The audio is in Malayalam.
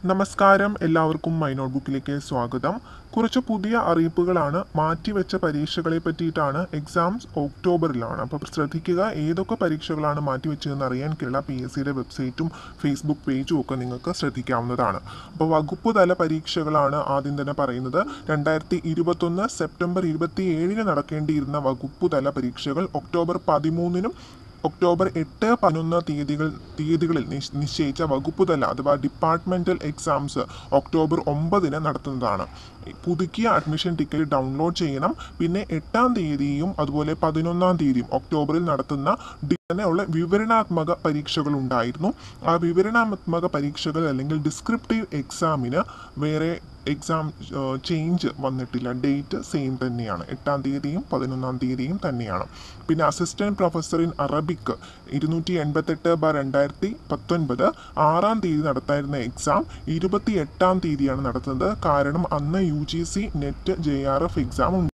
നമസ്കാരം എല്ലാവർക്കും മൈ നോട്ട്ബുക്കിലേക്ക് സ്വാഗതം കുറച്ച് പുതിയ അറിയിപ്പുകളാണ് മാറ്റിവെച്ച പരീക്ഷകളെ പറ്റിയിട്ടാണ് എക്സാംസ് ഒക്ടോബറിലാണ് അപ്പോൾ ശ്രദ്ധിക്കുക ഏതൊക്കെ പരീക്ഷകളാണ് മാറ്റിവെച്ചതെന്ന് അറിയാൻ കേരള പി എസ് സിയുടെ വെബ്സൈറ്റും ഫേസ്ബുക്ക് പേജും ഒക്കെ നിങ്ങൾക്ക് ശ്രദ്ധിക്കാവുന്നതാണ് അപ്പോൾ വകുപ്പ് തല പരീക്ഷകളാണ് ആദ്യം തന്നെ പറയുന്നത് രണ്ടായിരത്തി ഇരുപത്തൊന്ന് സെപ്റ്റംബർ ഇരുപത്തി ഏഴിന് നടക്കേണ്ടിയിരുന്ന വകുപ്പ് തല പരീക്ഷകൾ ഒക്ടോബർ പതിമൂന്നിനും ഒക്ടോബർ എട്ട് പതിനൊന്ന് തീയതികൾ തീയതികളിൽ നിശ്- നിശ്ചയിച്ച വകുപ്പുതല അഥവാ ഡിപ്പാർട്ട്മെന്റൽ എക്സാംസ് ഒക്ടോബർ ഒമ്പതിന് നടത്തുന്നതാണ് പുതുക്കിയ അഡ്മിഷൻ ടിക്കറ്റ് ഡൗൺലോഡ് ചെയ്യണം പിന്നെ എട്ടാം തീയതിയും അതുപോലെ പതിനൊന്നാം തീയതിയും ഒക്ടോബറിൽ നടത്തുന്ന ഡി- തന്നെയുള്ള വിവരണാത്മക പരീക്ഷകൾ ഉണ്ടായിരുന്നു ആ വിവരണാത്മക പരീക്ഷകൾ അല്ലെങ്കിൽ ഡിസ്ക്രിപ്റ്റീവ് എക്സാമിന് വേറെ എക്സാം ചേഞ്ച് വന്നിട്ടില്ല ഡേറ്റ് സെയിം തന്നെയാണ് എട്ടാം തീയതിയും പതിനൊന്നാം തീയതിയും തന്നെയാണ് പിന്നെ അസിസ്റ്റന്റ് പ്രൊഫസർ ഇൻ അറബിക് ഇരുന്നൂറ്റി എൺപത്തെട്ട് ബാർ രണ്ടായിരത്തി പത്തൊൻപത് ആറാം തീയതി നടത്തായിരുന്ന എക്സാം ഇരുപത്തി എട്ടാം തീയതിയാണ് നടത്തുന്നത് കാരണം അന്ന് U G C NET J R F exam